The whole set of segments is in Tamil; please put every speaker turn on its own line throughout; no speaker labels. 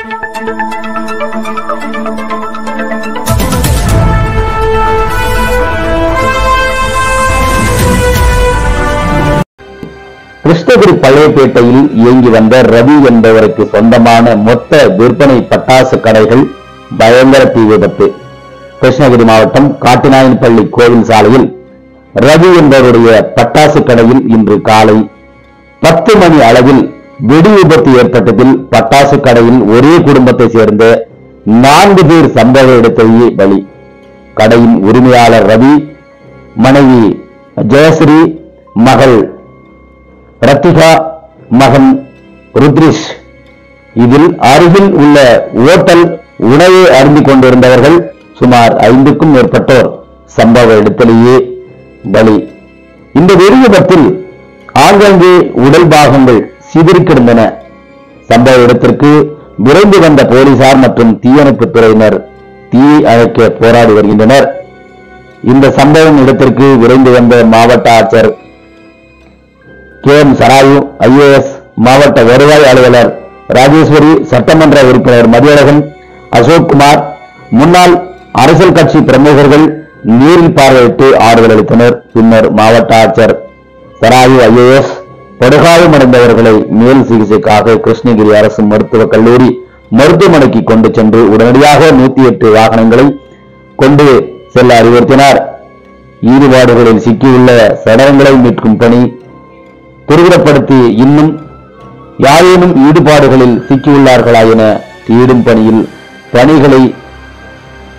கிருஷ்ணகிரி பழையப்பேட்டையில் இயங்கி வந்த ரவி என்பவருக்கு சொந்தமான மொத்த விற்பனை பட்டாசு கடைகள் பயங்கர தீ விபத்து கிருஷ்ணகிரி மாவட்டம் காட்டினாயன்பள்ளி கோவில் சாலையில் ரவி என்பவருடைய பட்டாசு கடையில் இன்று காலை பத்து மணி அளவில் வெடி விபத்து ஏற்பட்டதில் பட்டாசு கடையில் ஒரே குடும்பத்தை சேர்ந்த நான்கு பேர் சம்பவ இடத்திலேயே பலி கடையின் உரிமையாளர் ரவி மனைவி ஜெயஸ்ரீ மகள் ரத்திகா மகன் ருத்ரிஷ் இதில் அருகில் உள்ள ஓட்டல் உணவை அருந்திக் கொண்டிருந்தவர்கள் சுமார் ஐந்துக்கும் மேற்பட்டோர் சம்பவ இடத்திலேயே பலி இந்த வெடி விபத்தில் ஆங்காங்கே உடல் பாகங்கள் சிதறி கிடந்தன சம்பவ இடத்திற்கு விரைந்து வந்த போலீசார் மற்றும் தீயணைப்புத் துறையினர் தீயை அணைக்க போராடி வருகின்றனர் இந்த சம்பவம் இடத்திற்கு விரைந்து வந்த மாவட்ட ஆட்சியர் கே எம் சராயு ஐஏஎஸ் மாவட்ட வருவாய் அலுவலர் ராஜேஸ்வரி சட்டமன்ற உறுப்பினர் மதியழகன் அசோக் குமார் முன்னாள் அரசியல் கட்சி பிரமுகர்கள் நேரில் பார்வையிட்டு ஆறுதல் அளித்தனர் பின்னர் மாவட்ட ஆட்சியர் சராயு ஐஏஎஸ் படுகாயமடைந்தவர்களை மேல் சிகிச்சைக்காக கிருஷ்ணகிரி அரசு மருத்துவக் கல்லூரி மருத்துவமனைக்கு கொண்டு சென்று உடனடியாக நூத்தி எட்டு வாகனங்களை கொண்டு செல்ல அறிவுறுத்தினார் ஈடுபாடுகளில் சிக்கியுள்ள சடலங்களை மீட்கும் பணி துரிதப்படுத்தி இன்னும் யாரேனும் ஈடுபாடுகளில் சிக்கியுள்ளார்களா என தேடும் பணியில் பணிகளை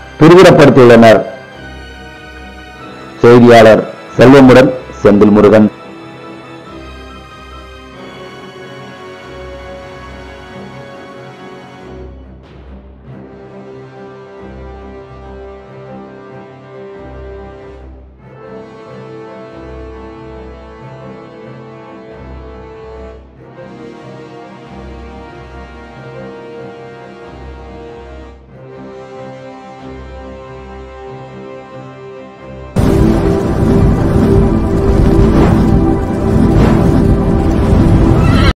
துரிதப்படுத்தியுள்ளனர் செய்தியாளர் செல்வமுடன் செந்தில் முருகன்